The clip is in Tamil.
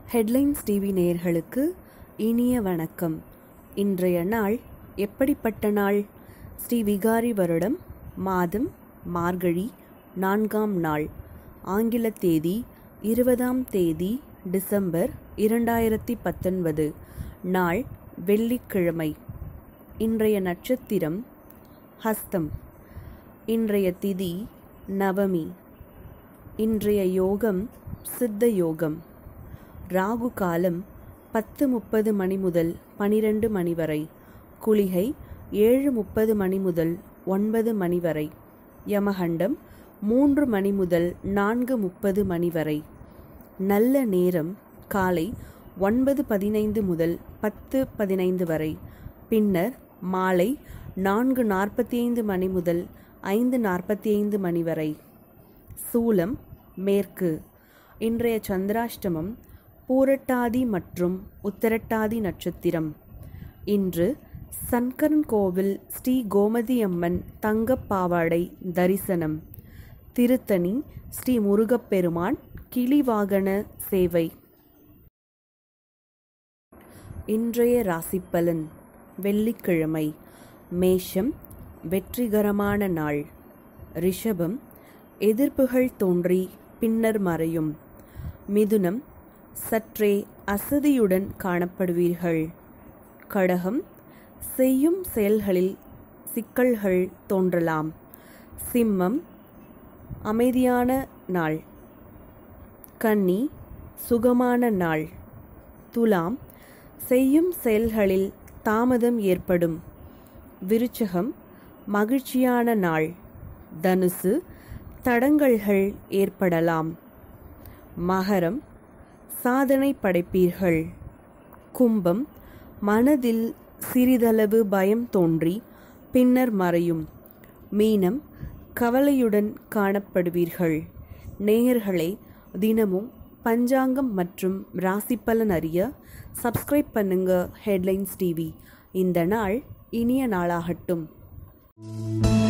ஹெட்லைன்ஸ் டிவி நேயர்களுக்கு இனிய வணக்கம் இன்றைய நாள் எப்படிப்பட்ட நாள் ஸ்ரீ விகாரி வருடம் மாதம் மார்கழி நான்காம் நாள் ஆங்கில தேதி இருபதாம் தேதி டிசம்பர் இரண்டாயிரத்தி பத்தொன்பது நாள் வெள்ளிக்கிழமை இன்றைய நட்சத்திரம் ஹஸ்தம் இன்றைய திதி நவமி இன்றைய யோகம் சித்த யோகம் ராகு காலம் பத்து முப்பது மணி முதல் பனிரெண்டு மணி வரை குளிகை ஏழு முப்பது மணி முதல் ஒன்பது மணி வரை யமகண்டம் மூன்று மணி முதல் நான்கு முப்பது மணி வரை நல்ல நேரம் காலை ஒன்பது பதினைந்து முதல் பத்து பதினைந்து வரை பின்னர் மாலை நான்கு நாற்பத்தி ஐந்து மணி முதல் ஐந்து நாற்பத்தி ஐந்து மணி வரை சூலம் மேற்கு இன்றைய சந்திராஷ்டமம் பூரட்டாதி மற்றும் உத்தரட்டாதி நட்சத்திரம் இன்று சன்கரன் கோவில் ஸ்ரீ கோமதி அம்மன் தங்கப் பாவாடை தரிசனம் திருத்தணி ஸ்ரீ முருகப்பெருமான் கிளிவாகன சேவை இன்றைய ராசிப்பலன் வெள்ளிக்கிழமை மேஷம் வெற்றிகரமான நாள் ரிஷபம் எதிர்ப்புகள் தோன்றி பின்னர் மறையும் மிதுனம் சற்றே அசதியுடன் காணப்படுவீர்கள் கடகம் செய்யும் செயல்களில் சிக்கல்கள் தோன்றலாம் சிம்மம் அமைதியான நாள் கன்னி சுகமான நாள் துலாம் செய்யும் செயல்களில் தாமதம் ஏற்படும் விருச்சகம் மகிழ்ச்சியான நாள் தனுசு தடங்கல்கள் ஏற்படலாம் மகரம் சாதனை படைப்பீர்கள் கும்பம் மனதில் சிறிதளவு பயம் தோன்றி பின்னர் மறையும் மீனம் கவலையுடன் காணப்படுவீர்கள் நேயர்களே தினமும் பஞ்சாங்கம் மற்றும் ராசிப்பலன் அறிய சப்ஸ்கிரைப் பண்ணுங்க ஹெட்லைன்ஸ் டிவி இந்த நாள் இனிய நாளாகட்டும்